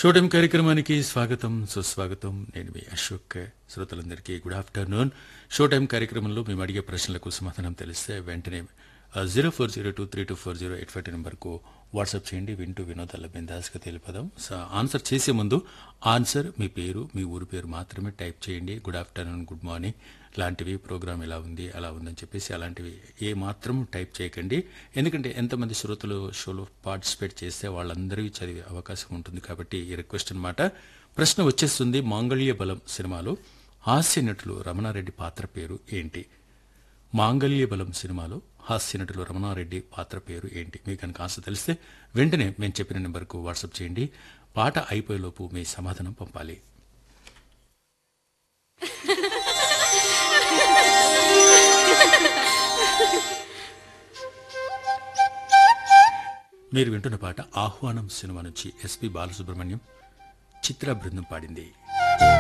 షోటం కార్యక్రమానికి స్వాగతం సుస్వాగతం నేను మీ అశోక్ శ్రోతలందరికీ గుడ్ ఆఫ్టర్నూన్ షో టైం కార్యక్రమంలో మేము అడిగే ప్రశ్నలకు సమాధానం తెలిస్తే వెంటనే zero four zero two three two four zero eight five నెంబర్కు వాట్సాప్ చేయండి వింటూ వినోదాల బిందాస్గా తెలిపదాం సో ఆన్సర్ చేసే ముందు ఆన్సర్ మీ పేరు మీ ఊరి పేరు మాత్రమే టైప్ చేయండి గుడ్ ఆఫ్టర్నూన్ గుడ్ మార్నింగ్ లాంటివి ప్రోగ్రామ్ ఎలా ఉంది అలా ఉందని చెప్పేసి అలాంటివి ఏ మాత్రం టైప్ చేయకండి ఎందుకంటే ఎంతమంది శ్రోతలు షోలో పార్టిసిపేట్ చేస్తే వాళ్ళందరికీ చదివే అవకాశం ఉంటుంది కాబట్టి ఈ రిక్వెస్ట్ అనమాట ప్రశ్న వచ్చేస్తుంది మాంగళ్య బలం సినిమాలో హాస్య నటులు రమణారెడ్డి పాత్ర పేరు ఏంటి మాంగళ్య బలం సినిమాలో హాస్య నటులు రమణారెడ్డి పాత్ర పేరు ఏంటి మీకు కనుక ఆన్సర్ తెలిస్తే వెంటనే మేము చెప్పిన నెంబర్కు వాట్సాప్ చేయండి పాట అయిపోయేలోపు మీ సమాధానం పంపాలి మీరు వింటున్న పాట ఆహ్వానం సినిమా నుంచి ఎస్పి బాలసుబ్రహ్మణ్యం చిత్ర బృందం పాడింది